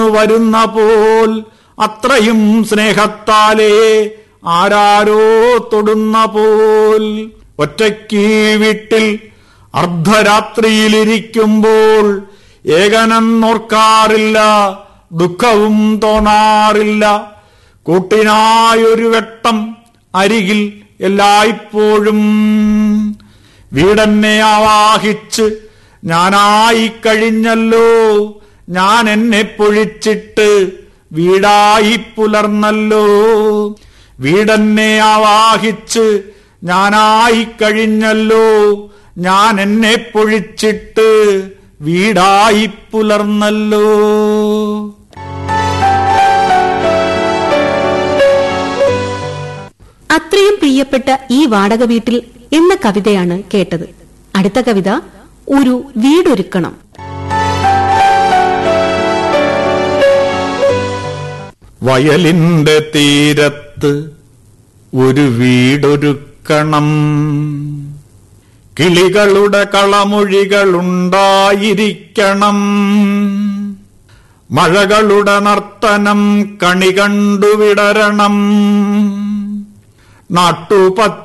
വരുന്ന പോൽ അത്രയും സ്നേഹത്താലേ ആരാരോ തൊടുന്ന പോൽ ഒറ്റയ്ക്ക് വീട്ടിൽ അർദ്ധരാത്രിയിലിരിക്കുമ്പോൾ ഏകനെന്നോർക്കാറില്ല ദുഃഖവും തോന്നാറില്ല കൂട്ടിനായൊരു വെട്ടം അരികിൽ എല്ലായ്പ്പോഴും വീടെന്നെ ആവാഹിച്ച് ഞാനായി കഴിഞ്ഞല്ലോ ഞാൻ എന്നെ പൊഴിച്ചിട്ട് വീടായി പുലർന്നല്ലോ വീടെന്നെ ആവാഹിച്ച് ഞാനായി കഴിഞ്ഞല്ലോ ഞാൻ എന്നെ പൊഴിച്ചിട്ട് വീടായി പുലർന്നല്ലോ അത്രയും പ്രിയപ്പെട്ട ഈ വാടക വീട്ടിൽ എന്ന കവിതയാണ് കേട്ടത് അടുത്ത കവിത ഒരു വീടൊരുക്കണം വയലിന്റെ തീരത്ത് ഒരു വീടൊരുക്കണം കിളികളുടെ കളമൊഴികളുണ്ടായിരിക്കണം മഴകളുടെ നർത്തനം കണി കണ്ടുവിടരണം നാട്ടുപച്ച